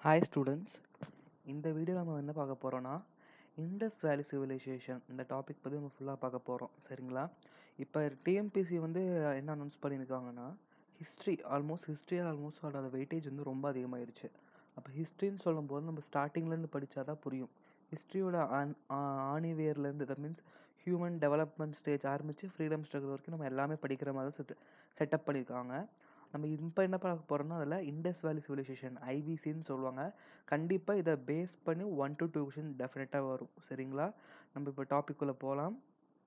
hi students இந்த video நம்ம என்ன பார்க்க போகிறோன்னா இண்டஸ் வேலி சிவிலைசேஷன் இந்த டாபிக் பற்றி நம்ம ஃபுல்லாக பார்க்க போகிறோம் சரிங்களா இப்போ டிஎம்பிசி வந்து என்ன அனௌன்ஸ் பண்ணியிருக்காங்கன்னா ஹிஸ்ட்ரி ஆல்மோஸ்ட் ஹிஸ்ட்ரியில் ஆல்மோஸ்ட் அதோட வெயிட்டேஜ் வந்து ரொம்ப அதிகமாயிருச்சு அப்போ ஹிஸ்ட்ரின்னு சொல்லும்போது நம்ம ஸ்டார்டிங்லேருந்து படித்தா தான் புரியும் ஹிஸ்ட்ரியோட ஆன் ஆணிவேர்லேருந்து that means human development stage ஆரம்பித்து ஃப்ரீடம் ஸ்ட்ரகிள் வரைக்கும் நம்ம எல்லாமே படிக்கிற மாதிரி தான் செட் செட்டப் பண்ணியிருக்காங்க நம்ம இப்போ என்ன பார்க்க போகிறோம்னா அதில் இண்டஸ் வேலி சிவிலைசேஷன் ஐபிசின்னு சொல்லுவாங்க கண்டிப்பாக இதை பேஸ் பண்ணி ஒன் டு டூ கொஷின் டெஃபினட்டாக வரும் சரிங்களா நம்ம இப்போ டாபிக்குள்ளே போகலாம்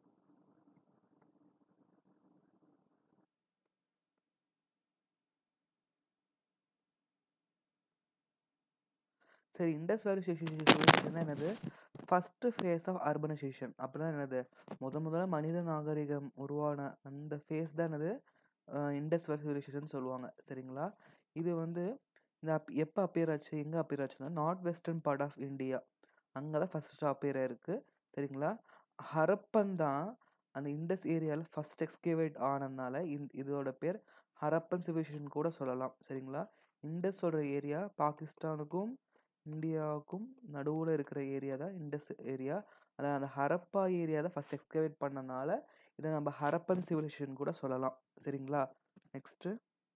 சரி இண்டஸ் வேலி சிவிலைசேஷன் என்னது ஃபஸ்ட்டு ஃபேஸ் ஆஃப் அர்பனைசேஷன் அப்படின்னா என்னது முத முதல்ல மனித நாகரிகம் உருவான அந்த ஃபேஸ் தான் என்னது இண்டஸ் வேலி சிவிலைசேஷன் சொல்லுவாங்க சரிங்களா இது வந்து இந்த அப் எப்போ அப்பியர் ஆச்சு எங்கே அப்பியர் ஆச்சுன்னா north western part of India அங்கே தான் ஃபஸ்ட்டு அப்பியர் ஆயிருக்கு சரிங்களா ஹரப்பன் தான் அந்த இண்டஸ் ஏரியாவில் ஃபஸ்ட் எக்ஸ்கேவேட் ஆனதுனால இந் இதோட பேர் ஹரப்பன் சிவிலைசேஷன் கூட சொல்லலாம் சரிங்களா இண்டஸோட ஏரியா பாகிஸ்தானுக்கும் இந்தியாவுக்கும் நடுவில் இருக்கிற ஏரியா தான் இண்டஸ் ஏரியா அதான் அந்த ஹரப்பா ஏரியா தான் ஃபஸ்ட் எக்ஸ்கவேட் பண்ணனால இதை நம்ம ஹரப்பன் சிவிலைசேஷன் கூட சொல்லலாம் சரிங்களா நெக்ஸ்ட்டு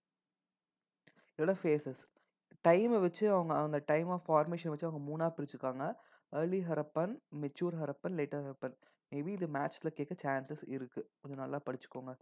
இதோட ஃபேஸஸ் டைமை வச்சு அவங்க அந்த டைம் ஆஃப் ஃபார்மேஷன் வச்சு அவங்க மூணாக பிரிச்சுக்காங்க early Harappan mature Harappan later Harappan maybe இது மேட்ச்சில் கேட்க சான்சஸ் இருக்குது கொஞ்சம் நல்லா படிச்சுக்கோங்க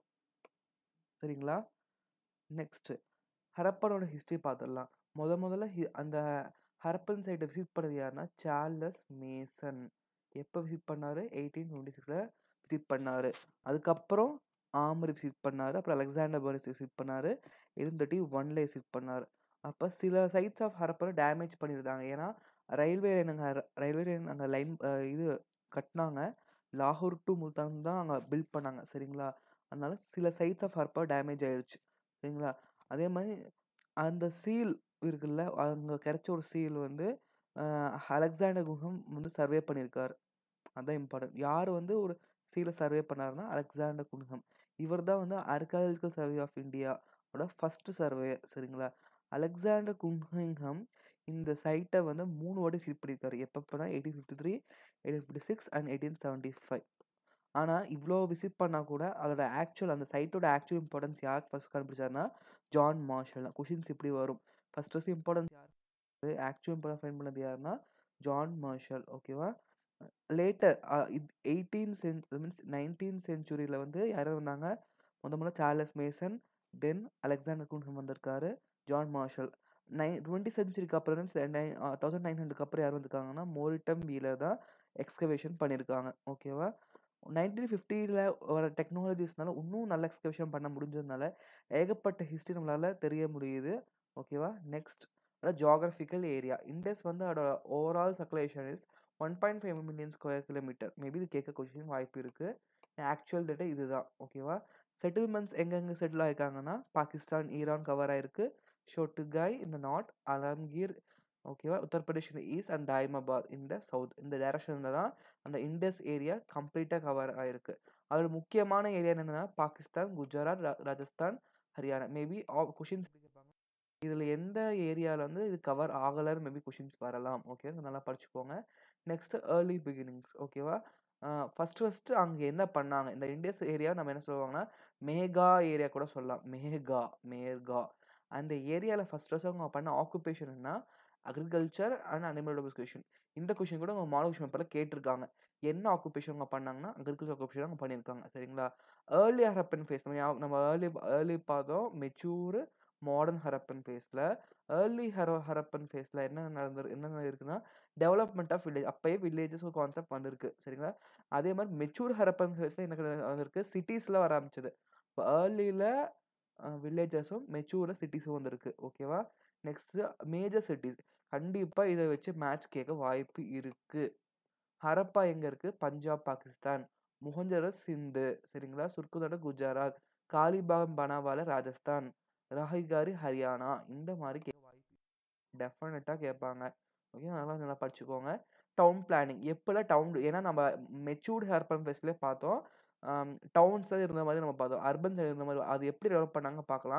சரிங்களா நெக்ஸ்ட்டு ஹரப்பனோட ஹிஸ்ட்ரி பார்த்துடலாம் முத முதல்ல அந்த ஹரப்பன் சைட்டை விசிட் பண்ணது யாருன்னா சார்லஸ் மேசன் எப்போ விசிட் பண்ணார் எயிட்டீன் டுவெண்ட்டி சிக்ஸில் விசிட் பண்ணார் அதுக்கப்புறம் ஆமரி விசிட் பண்ணார் அப்புறம் அலெக்சாண்டர் பர்னிஸ் விசிட் பண்ணார் எயிட்டீன் தேர்ட்டி ஒன்ல விசிட் பண்ணார் அப்போ சில சைட்ஸ் ஆஃப் ஹரப்பனை டேமேஜ் பண்ணியிருந்தாங்க ஏன்னா ரயில்வே லைன் அங்கே ரயில்வே லைன் அங்கே லைன் இது கட்டினாங்க லாகூர் டு முல்தான் தான் அங்கே பில்ட் பண்ணாங்க சரிங்களா அதனால சில சைட்ஸ் ஆஃப் ஹரப்பா டேமேஜ் ஆயிடுச்சு சரிங்களா அதே மாதிரி அந்த சீல் இருக்குல்ல அங்கே கிடைச்ச ஒரு சீல் வந்து அலெக்சாண்டர் குஹம் வந்து சர்வே பண்ணியிருக்காரு அதுதான் இம்பார்ட்டன்ட் யார் வந்து ஒரு சீலை சர்வே பண்ணாருன்னா அலெக்சாண்டர் குன்ஹம் இவர் தான் வந்து ஆர்காலஜிக்கல் சர்வே ஆஃப் இந்தியாவோட ஃபஸ்ட்டு சர்வே சரிங்களா அலெக்சாண்டர் குன்ஹிங்ஹம் இந்த சைட்டை வந்து மூணு வாட்டி விசிட் பண்ணியிருக்காரு எப்பப்போனா eighteen fifty three eighteen fifty six and eighteen seventy five ஆனால் இவ்வளோ விசிட் பண்ணால் கூட அதோட ஆக்சுவல் அந்த சைட்டோட ஆக்சுவல் இம்பார்ட்டன்ஸ் யாருக்கு ஃபஸ்ட் கண்டுபிடிச்சாருன்னா ஜான் மார்ஷல் தான் கொஷின்ஸ் இப்படி வரும் ஃபஸ்ட் ஃபஸ்ட் இம்பார்ட்டன்ஸ் யார் ஆக்சுவல் இம்பார்ட்டன் ஃபைன் பண்ணது யாருன்னா ஜான் மார்ஷல் ஓகேவா லேட்டர் எயிட்டீன் சென் மீன்ஸ் நைன்டீன் சென்ச்சுரியில் வந்து யாரும் வந்தாங்க முத முதல்ல Charles Masson then Alexander Cunningham வந்திருக்காரு ஜான் மார்ஷல் நைன் டுவெண்ட்டி சென்ச்சுரிக்கு அப்புறம் நைன் தௌசண்ட் நைன் ஹண்ட்ரட்க்கு அப்புறம் யார் வந்திருக்காங்கன்னா மோரிட்டம் வீலர் தான் எக்ஸ்கவேஷன் பண்ணியிருக்காங்க ஓகேவா நைன்டீன் ஃபிஃப்டியில் வர டெக்னாலஜிஸ்னால இன்னும் நல்ல எக்ஸ்கவேஷன் பண்ண முடிஞ்சதுனால ஏகப்பட்ட ஹிஸ்ட்ரி நம்மளால் தெரிய முடியுது ஓகேவா நெக்ஸ்ட் ஜியாகிரபிக்கல் ஏரியா இண்டஸ் வந்து அதோட overall circulation is one point five million square kilometre maybe இது கேட்க கொஸ்டின் வாய்ப்பு இருக்குது ஆக்சுவல் டேட்டா இதுதான் ஓகேவா செட்டில்மெண்ட்ஸ் எங்கெங்கே செட்டில் ஆயிருக்காங்கன்னா பாகிஸ்தான் ஈரான் கவர் ஆயிருக்கு ஷோட்டுகாய் இந்த நார்த் அலம்கீர் ஓகேவா உத்தரப்பிரதேஷ் இந்த ஈஸ்ட் அண்ட் டைமபாத் இந்த சவுத் இந்த டைரக்ஷனில் தான் அந்த இண்டஸ் ஏரியா கம்ப்ளீட்டாக கவர் ஆயிருக்கு அதில் முக்கியமான ஏரியா என்னென்னா பாகிஸ்தான் குஜராத் ராஜஸ்தான் ஹரியானா மேபி கொஷின்ஸ் கேட்பாங்க இதில் எந்த ஏரியாவில் வந்து இது கவர் ஆகலைன்னு மேபி கொஷின்ஸ் வரலாம் ஓகே நல்லா படிச்சுக்கோங்க நெக்ஸ்ட்டு ஏர்லி பிகினிங்ஸ் ஓகேவா ஃபஸ்ட்டு ஃபஸ்ட்டு அங்கே என்ன பண்ணாங்க இந்த இண்டஸ் ஏரியா நம்ம என்ன சொல்லுவாங்கன்னா மேகா ஏரியா கூட சொல்லலாம் மேகா மேர்கா அந்த ஏரியாவில் ஃபஸ்ட் ஃபஸ்ட் அவங்க பண்ண ஆக்குபேஷன் என்ன அக்ரிகல்ச்சர் அண்ட் அனிமல் டொமிஸ்கேஷன் இந்த கொஷின் கூட அவங்க மாடல் கொஷின் பேப்பரில் கேட்டிருக்காங்க என்ன ஆக்குபேஷன் அவங்க பண்ணாங்கன்னா அக்ரிகல்ச்சர் ஆக்குபேஷன் அவங்க பண்ணியிருக்காங்க சரிங்களா ஏர்லி ஹரப்பன் ஃபேஸ் நம்ம நம்ம ஏர்லி ஏர்லி பார்த்தோம் மெச்சூர் மாடர்ன் ஹரப்பன் ஃபேஸில் ஏர்லி ஹரோ ஹரப்பன் ஃபேஸில் என்ன நடந்து என்ன இருக்குன்னா டெவலப்மெண்ட் ஆஃப் வில்லேஜ் அப்போயே வில்லேஜஸ் ஒரு கான்செப்ட் வந்திருக்கு சரிங்களா அதே மாதிரி மெச்சூர் ஹரப்பன் ஃபேஸில் என்ன வந்திருக்கு சிட்டிஸில் வர ஆரம்பிச்சது இப்போ ஏர்லியில் வில்லேஜஸும் மெச்சூரில் சிட்டிஸும் வந்திருக்கு ஓகேவா நெக்ஸ்ட்டு மேஜர் சிட்டிஸ் கண்டிப்பாக இதை வச்சு மேட்ச் கேட்க வாய்ப்பு இருக்குது ஹரப்பா எங்கே இருக்குது பஞ்சாப் பாகிஸ்தான் முகஞ்சர சிந்து சரிங்களா சுர்குதட குஜராத் காலிபாகம் பனாவால ராஜஸ்தான் ராஹிகாரி ஹரியானா இந்த மாதிரி கேட்க வாய்ப்பு டெஃபினட்டாக கேட்பாங்க ஓகே நல்லா நல்லா படிச்சுக்கோங்க டவுன் பிளானிங் எப்போல்லாம் டவுன் ஏன்னா நம்ம மெச்சூர்டு ஹேர்பன் ஃபெஸ்ட்லேயே பார்த்தோம் டவுன்ஸில் இருந்த மாதிரி நம்ம பார்த்தோம் அர்பன் சைடு இருந்த மாதிரி அது எப்படி டெவலப் பண்ணாங்க பார்க்கலாம்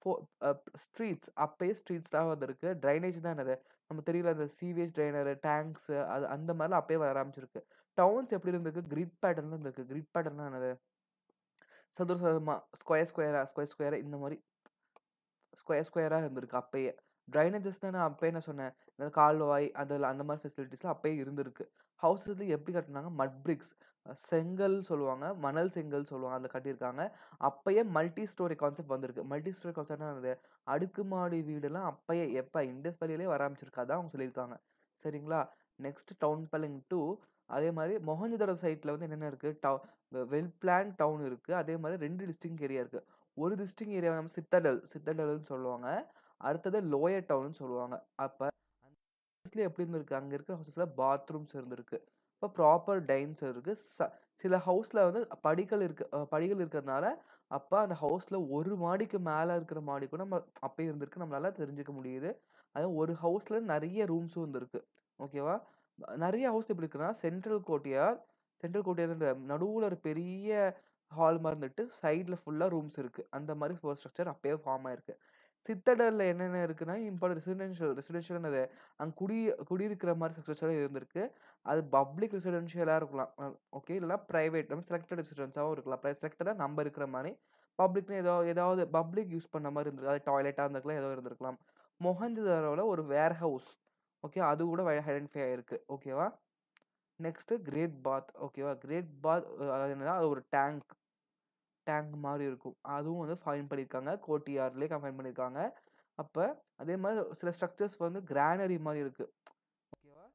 ஃபோ ஸ்ட்ரீட்ஸ் அப்பயே ஸ்ட்ரீட்ஸ் தான் வந்திருக்கு ட்ரைனேஜ் தான் என்னது நம்ம தெரியல அந்த சீவேஜ் ட்ரைனர் டேங்க்ஸு அது அந்த மாதிரிலாம் அப்பயே வர ஆரம்பிச்சிருக்கு டவுன்ஸ் எப்படி இருந்திருக்கு கிரிட் பேட்டர்ன் இருந்திருக்கு கிரிட் பேட்டர்னா என்னது சதுர சதுரமா ஸ்கொயர் ஸ்கொயரா ஸ்கொயர் ஸ்கொயரா இந்த மாதிரி ஸ்கொயர் ஸ்கொயரா இருந்திருக்கு அப்பயே ட்ரைனேஜஸ் தான் நான் அப்பயே நான் சொன்னேன் இந்த கால்வாய் அதில் அந்த மாதிரி ஃபெசிலிட்டிஸ்லாம் அப்பயே இருந்திருக்கு ஹவுசஸ்ல எப்படி கட்டினாங்க மட் பிரிக்ஸ் செங்கல் சொல்லுவாங்க மணல் செங்கல் சொல்லுவாங்க அதில் கட்டியிருக்காங்க அப்பயே மல்டி ஸ்டோரி கான்செப்ட் வந்திருக்கு மல்டி ஸ்டோரி கான்செப்ட்னா என்னது அடுக்குமாடி வீடுலாம் அப்பயே எப்போ இண்டஸ் வேலியிலே வர ஆரம்பிச்சிருக்கு அதான் அவங்க சொல்லியிருக்காங்க சரிங்களா நெக்ஸ்ட் டவுன் பிளானிங் டூ அதே மாதிரி மொஹஞ்சதரோ சைட்டில் வந்து என்னென்ன இருக்குது டவு வெல் பிளான் டவுன் இருக்குது அதே மாதிரி ரெண்டு டிஸ்டிங் ஏரியா இருக்குது ஒரு டிஸ்டிங் ஏரியா நம்ம சித்தடல் சித்தடல்னு சொல்லுவாங்க அடுத்தது லோயர் டவுன்னு சொல்லுவாங்க அப்போ அந்த எப்படி இருந்திருக்கு அங்கே இருக்கிற ஹவுசஸில் பாத்ரூம்ஸ் இருந்திருக்கு இப்போ ப்ராப்பர் டைன்ஸ் இருக்குது ச சில ஹவுஸில் வந்து படிகள் இருக்கு அஹ் படிகள் இருக்கிறதுனால அப்போ அந்த ஹவுஸில் ஒரு மாடிக்கு மேலே இருக்கிற மாடி கூட நம்ம அப்பயே இருந்திருக்கு நம்மளால தெரிஞ்சுக்க முடியுது அது ஒரு ஹவுஸில் நிறைய ரூம்ஸும் இருந்திருக்கு ஓகேவா நிறைய ஹவுஸ் எப்படி இருக்குன்னா சென்ட்ரல் கோட்டையார் சென்ட்ரல் கோட்டையார் நடுவில் ஒரு பெரிய ஹால் மாதிரி இருந்துட்டு சைடில் ஃபுல்லாக ரூம்ஸ் இருக்குது அந்த மாதிரி ஃபோர் ஸ்ட்ரக்சர் அப்பயே ஃபார்ம் ஆயிருக்கு சித்தடலில் என்னென்ன இருக்குன்னா இம்பார்ட் ரெசிடென்ஷியல் ரெசிடென்ஷியல் அது அங்கே குடி குடியிருக்கிற மாதிரி ஸ்ட்ரக்சராக இருந்திருக்கு அது பப்ளிக் ரெசிடென்ஷியலாக இருக்கலாம் ஓகே இல்லைனா ப்ரைவேட் நம்ம செலக்டட் ரெசிடென்ஸாகவும் இருக்கலாம் ப்ரை செலக்டடாக நம்ம இருக்கிற மாதிரி பப்ளிக்னு ஏதோ ஏதாவது பப்ளிக் யூஸ் பண்ண மாதிரி இருந்திருக்கு அது டாய்லெட்டாக இருந்திருக்கலாம் ஏதோ இருந்திருக்கலாம் மொஹஞ்சதாரோவில் ஒரு வேர் ஹவுஸ் ஓகே அது கூட ஐடென்டிஃபை ஆயிருக்கு ஓகேவா நெக்ஸ்ட்டு கிரேட் பாத் ஓகேவா கிரேட் பாத் அது என்னன்னா அது ஒரு டேங்க் டேங்க் மாதிரி இருக்கும் அதுவும் வந்து ஃபைன் பண்ணியிருக்காங்க கோட்டியார்லேயே கம்பைன் பண்ணியிருக்காங்க அப்போ அதே மாதிரி சில ஸ்ட்ரக்சர்ஸ் வந்து கிரானரி மாதிரி இருக்கு ஓகேவா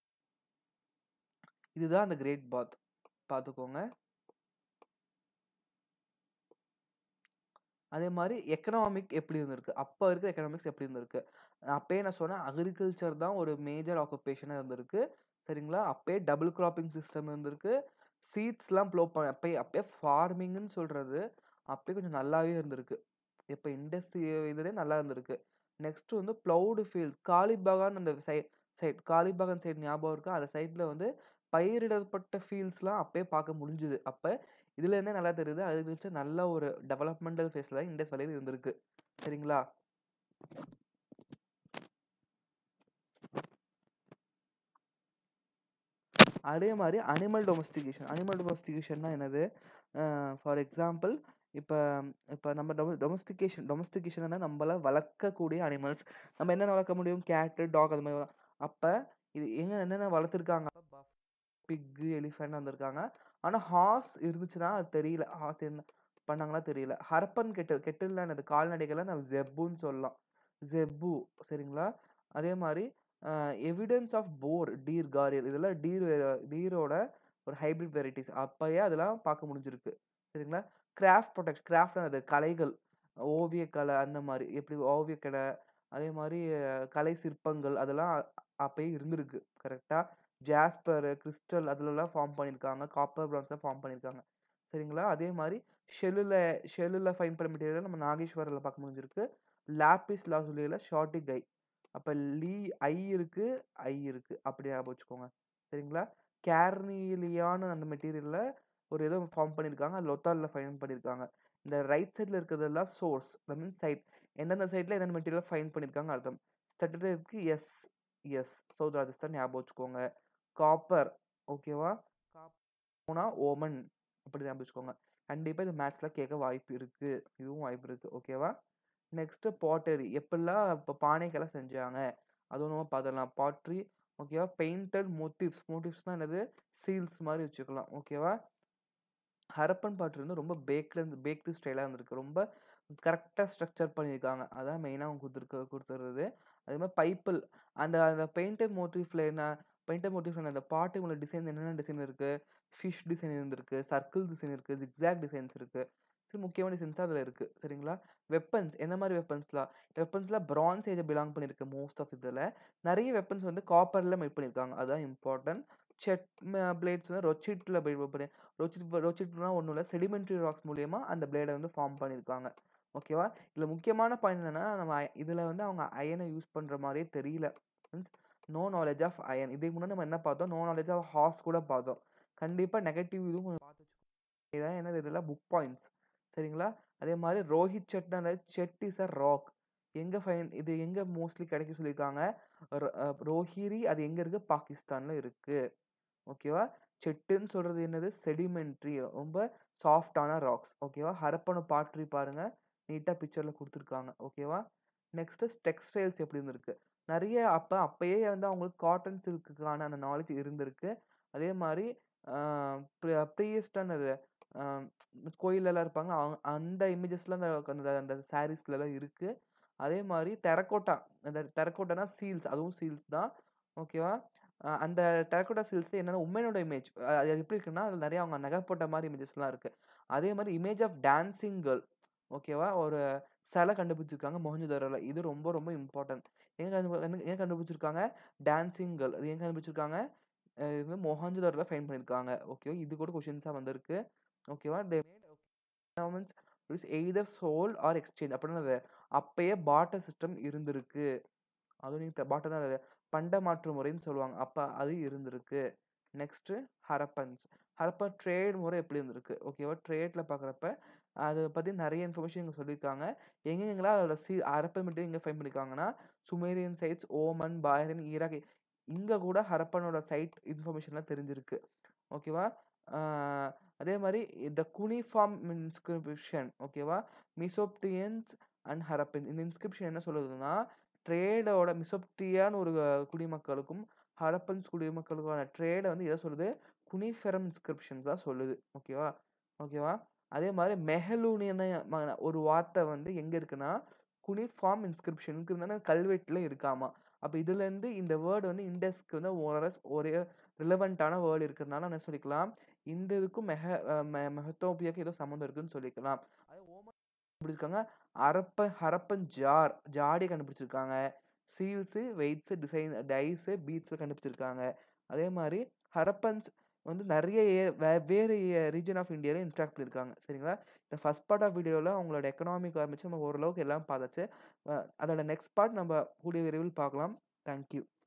இதுதான் அந்த கிரேட் பாத் பார்த்துக்கோங்க அதே மாதிரி எக்கனாமிக் எப்படி இருந்திருக்கு அப்போ இருக்கிற எக்கனாமிக்ஸ் எப்படி இருந்திருக்கு அப்பயே நான் சொன்னேன் அக்ரிகல்ச்சர் தான் ஒரு மேஜர் ஆக்குபேஷனாக இருந்திருக்கு சரிங்களா அப்பயே டபுள் கிராப்பிங் சிஸ்டம் இருந்திருக்கு சீட்ஸ்லாம் ப்ளோ பண்ண அப்பயே அப்பயே ஃபார்மிங்னு சொல்கிறது அப்பயே கொஞ்சம் நல்லாவே இருந்திருக்கு இப்போ இண்டஸ்ட்ரி இதுலேயே நல்லா இருந்திருக்கு நெக்ஸ்ட் வந்து ப்ளவுடு ஃபீல்ட்ஸ் காலிபகான் அந்த சை சைட் காலிபகான் சைடு ஞாபகம் இருக்கா அந்த சைடில் வந்து பயிரிடப்பட்ட ஃபீல்ட்ஸ்லாம் அப்பயே பார்க்க முடிஞ்சுது அப்போ இதுல இருந்தே நல்லா தெரியுது அக்ரிகல்ச்சர் நல்ல ஒரு டெவலப்மெண்டல் ஃபேஸில் தான் இண்டஸ் வேலையில் இருந்திருக்கு சரிங்களா அதே மாதிரி அனிமல் டொமஸ்டிகேஷன் அனிமல் டொமஸ்டிகேஷன்னா என்னது ஃபார் எக்ஸாம்பிள் இப்போ இப்போ நம்ம டொம டொமஸ்டிகேஷன் டொமஸ்டிகேஷன்னா நம்மள வளர்க்கக்கூடிய அனிமல்ஸ் நம்ம என்னென்ன வளர்க்க முடியும் கேட்டு டாக் அது மாதிரி அப்போ இது எங்கே என்னென்ன வளர்த்துருக்காங்க பஃப் பிக்கு எலிஃபெண்ட் வந்திருக்காங்க ஆனால் ஹார்ஸ் இருந்துச்சுன்னா அது தெரியல ஹார்ஸ் என்ன பண்ணாங்களா தெரியல ஹரப்பன் கெட்டில் கெட்டில்லாம் என்னது கால்நடைகளை நம்ம ஜெப்புன்னு சொல்லலாம் ஜெப்பு சரிங்களா அதே மாதிரி எவிடன்ஸ் ஆஃப் போர் டீர் காரியல் இதெல்லாம் டீர் டீரோட ஒரு ஹைபிரிட் வெரைட்டிஸ் அப்போயே அதெல்லாம் பார்க்க முடிஞ்சிருக்கு சரிங்களா கிராஃப்ட் ப்ரொடக்ட் கிராஃப்ட் அது கலைகள் ஓவியக்கலை அந்த மாதிரி எப்படி ஓவியக்கலை அதே மாதிரி கலை சிற்பங்கள் அதெல்லாம் அப்பயே இருந்திருக்கு கரெக்டாக ஜாஸ்பர் கிறிஸ்டல் அதுலலாம் ஃபார்ம் பண்ணியிருக்காங்க காப்பர் பிரான்ஸில் ஃபார்ம் பண்ணியிருக்காங்க சரிங்களா அதே மாதிரி ஷெல்லில் ஷெல்லில் ஃபைன் பண்ண மெட்டீரியல் நம்ம நாகேஸ்வரில் பார்க்க முடிஞ்சிருக்கு லாப்பிஸ் லாசுலியில் ஷார்ட்டிக் ஐ அப்போ லீ ஐ இருக்குது ஐ இருக்குது அப்படி ஞாபகம் வச்சுக்கோங்க சரிங்களா கேர்னிலியான்னு அந்த மெட்டீரியலில் ஒரு ஏதோ ஃபார்ம் பண்ணியிருக்காங்க லொத்தாலில் ஃபைன் பண்ணியிருக்காங்க இந்த ரைட் சைடில் இருக்கிறதெல்லாம் சோர்ஸ் தட் மீன்ஸ் சைட் எந்தெந்த சைடில் என்னென்ன மெட்டீரியல் ஃபைன் பண்ணியிருக்காங்க அர்த்தம் ஸ்டட்டுக்கு எஸ் எஸ் சவுத் ராஜஸ்தான் ஞாபகம் வச்சுக்கோங்க காப்பர் ஓகேவா காப்பர்னா ஓமன் அப்படி ஞாபகம் வச்சுக்கோங்க கண்டிப்பாக இது மேட்ச்சில் கேட்க வாய்ப்பு இருக்குது இதுவும் வாய்ப்பு இருக்குது ஓகேவா நெக்ஸ்ட்டு பாட்டரி எப்படிலாம் இப்போ பானைக்கெல்லாம் செஞ்சாங்க அதுவும் நம்ம பார்த்துடலாம் பாட்ரி ஓகேவா பெயிண்டட் மோட்டிவ்ஸ் மோட்டிவ்ஸ்னால் என்னது சீல்ஸ் மாதிரி வச்சுக்கலாம் ஓகேவா ஹரப்பன் பாட்ரி வந்து ரொம்ப பேக்டு பேக்டு ஸ்டைலாக இருந்திருக்கு ரொம்ப கரெக்டாக ஸ்ட்ரக்சர் பண்ணியிருக்காங்க அதான் மெயினாக அவங்க கொடுத்துருக்க கொடுத்துருது அதே மாதிரி பைப்பிள் அந்த அந்த பெயிண்டட் மோட்டிவ்ல என்ன பெயிண்டட் மோட்டிவ்ல அந்த பாட்டுங்களோட டிசைன் என்னென்ன டிசைன் இருக்குது ஃபிஷ் டிசைன் இருந்திருக்கு சர்க்கிள் டிசைன் இருக்குது ஜிக்ஸாக் டிசைன்ஸ் இருக்குது சரி முக்கியமான டிசைன்ஸ் அதில் இருக்குது சரிங்களா வெப்பன்ஸ் எந்த மாதிரி வெப்பன்ஸ்லாம் வெப்பன்ஸ்லாம் பிரான்ஸ் ஏஜை பிலாங் பண்ணியிருக்கு மோஸ்ட் ஆஃப் இதில் நிறைய வெப்பன்ஸ் வந்து காப்பரில் மேக் பண்ணியிருக்காங்க அதுதான் இம்பார்ட்டன்ட் செட் பிளேட்ஸ் வந்து ரொச்சிட்டில் பண்ணி ரொச்சிட் ரொச்சிட்னா ஒன்றும் இல்லை செடிமெண்ட்ரி ராக்ஸ் மூலியமா அந்த பிளேடை வந்து ஃபார்ம் பண்ணியிருக்காங்க ஓகேவா இதில் முக்கியமான பாயிண்ட் என்னென்னா நம்ம இதில் வந்து அவங்க அயனை யூஸ் பண்ணுற மாதிரியே தெரியல means no knowledge of iron இதுக்கு முன்னாடி நம்ம என்ன பார்த்தோம் நோ நாலேஜ் ஆஃப் ஹார்ஸ் கூட பார்த்தோம் கண்டிப்பாக நெகட்டிவ் இதுவும் கொஞ்சம் பார்த்து வச்சுக்கோங்க இதான் என்னது இதெல்லாம் புக் பாயிண்ட்ஸ் சரிங்களா அதே மாதிரி ரோஹித் செட்னா செட் இஸ் அ ராக் எங்கே ஃபைன் இது எங்கே மோஸ்ட்லி கிடைக்க சொல்லியிருக்காங்க ர- அஹ் ரோஹிரி அது எங்கே இருக்குது பாகிஸ்தானில் இருக்குது ஓகேவா செட்டுன்னு சொல்கிறது என்னது செடிமெண்ட்ரி ரொம்ப சாஃப்டான ராக்ஸ் ஓகேவா ஹரப்பன பாட்ரி பாருங்கள் நீட்டாக பிக்சரில் கொடுத்துருக்காங்க ஓகேவா நெக்ஸ்ட்டு டெக்ஸ்டைல்ஸ் எப்படி இருந்திருக்கு நிறைய அப்போ அப்பயே வந்து அவங்களுக்கு காட்டன் சில்க்குக்கான அந்த நாலேஜ் இருந்திருக்கு அதே மாதிரி ப்ரீயஸ்டானது கோயிலெல்லாம் இருப்பாங்க அவங்க அந்த இமேஜஸ்லாம் அந்த அந்த அந்த சாரீஸ்லலாம் இருக்குது அதே மாதிரி டெரக்கோட்டா அந்த டெரக்கோட்டானா சீல்ஸ் அதுவும் சீல்ஸ் தான் ஓகேவா அஹ் அந்த டெரக்கோட்டா சீல்ஸ் என்னென்னா உமனோட இமேஜ் அது எப்படி இருக்குன்னா அதில் நிறைய அவங்க நகை போட்ட மாதிரி இமேஜஸ்லாம் இருக்குது அதே மாதிரி இமேஜ் ஆஃப் டான்சிங் கேர்ள் ஓகேவா ஒரு சிலை கண்டுபிடிச்சிருக்காங்க மொஹஞ்சதாரோவில் இது ரொம்ப ரொம்ப இம்பார்ட்டன்ட் எங்க கண்டு என்ன- ஏன் கண்டுபிடிச்சிருக்காங்க டான்சிங் கேர்ள் அது ஏன் கண்டுபிடிச்சிருக்காங்க அஹ் இது வந்து மொஹஞ்சதாரோவில் ஃபைன் பண்ணியிருக்காங்க ஓகேவா இது கூட கொஷின்ஸாக வந்திருக்கு ஓகேவா they is either sold or exchange அப்படின்னா அது அப்பயே பாட்டர் சிஸ்டம் இருந்திருக்கு அதுவும் நீங்கள் பாட்டர் தான் அது பண்ட மாற்று முறைன்னு சொல்லுவாங்க அப்போ அது இருந்திருக்கு நெக்ஸ்ட்டு ஹரப்பன்ஸ் ஹரப்பா ட்ரேட் முறை எப்படி இருந்திருக்கு ஓகேவா ட்ரேடில் பார்க்குறப்ப அதை பற்றி நிறைய இன்ஃபர்மேஷன் இங்கே சொல்லியிருக்காங்க எங்கெங்கெல்லாம் அதோட சி ஹரப்பன் மட்டும் எங்கே ஃபைன் பண்ணியிருக்காங்கன்னா Sumerian sites Oman Bahrain Iraq இங்கே கூட ஹரப்பனோட சைட் இன்ஃபர்மேஷன்லாம் தெரிஞ்சிருக்கு ஓகேவா ஆஹ் அதே மாதிரி இந்த குனிஃபார்ம் இன்ஸ்கிரிப்ஷன் ஓகேவா மிசோப்டியன்ஸ் அண்ட் ஹரப்பன் இந்த இன்ஸ்கிரிப்ஷன் என்ன சொல்லுதுன்னா ட்ரேடோட மிசோப்டியான்னு ஒரு அஹ், குடிமக்களுக்கும் ஹரப்பன்ஸ் குடிமக்களுக்கான ட்ரேடை வந்து எதை சொல்லுது குனிஃபெரம் இன்ஸ்கிரிப்ஷன் தான் சொல்லுது ஓகேவா ஓகேவா அதே மாதிரி மெஹலூனியன ஒரு வார்த்தை வந்து எங்கே இருக்குன்னா குனிஃபார்ம் இன்ஸ்கிரிப்ஷனுக்கு இருந்தால் கல்வெட்டில் இருக்காமா அப்போ இதுலேருந்து இந்த வேர்டு வந்து இண்டஸ்க்கு வந்து ஒரு ஒரே ரிலவெண்ட்டான வேர்டு இருக்கிறதுனால என்ன சொல்லிக்கலாம் இந்த இதுக்கும் மெஹ அஹ் மெ மெஹத்தோபியாவுக்கு ஏதோ சம்மந்தம் இருக்குன்னு சொல்லிக்கலாம் அது ஓமன் கண்டுபிடிச்சிருக்காங்க அரப்ப ஹரப்பன் ஜார் ஜாடி கண்டுபிடிச்சிருக்காங்க seals weights design dice beads கண்டுபிடிச்சிருக்காங்க அதே மாதிரி ஹரப்பன்ஸ் வந்து நிறைய ஏ- வே- வேறு ரீஜன் ஆஃப் இந்தியாவில் இன்ட்ராக்ட் பண்ணியிருக்காங்க சரிங்களா இந்த ஃபஸ்ட் பார்ட் ஆஃப் வீடியோவில் அவங்களோட எக்கனாமிக் ஆரம்பிச்சு நம்ம ஓரளவுக்கு எல்லாம் பார்த்தாச்சு அஹ் அதோட நெக்ஸ்ட் பார்ட் நம்ம கூடிய விரைவில் பார்க்கலாம் தேங்க்யூ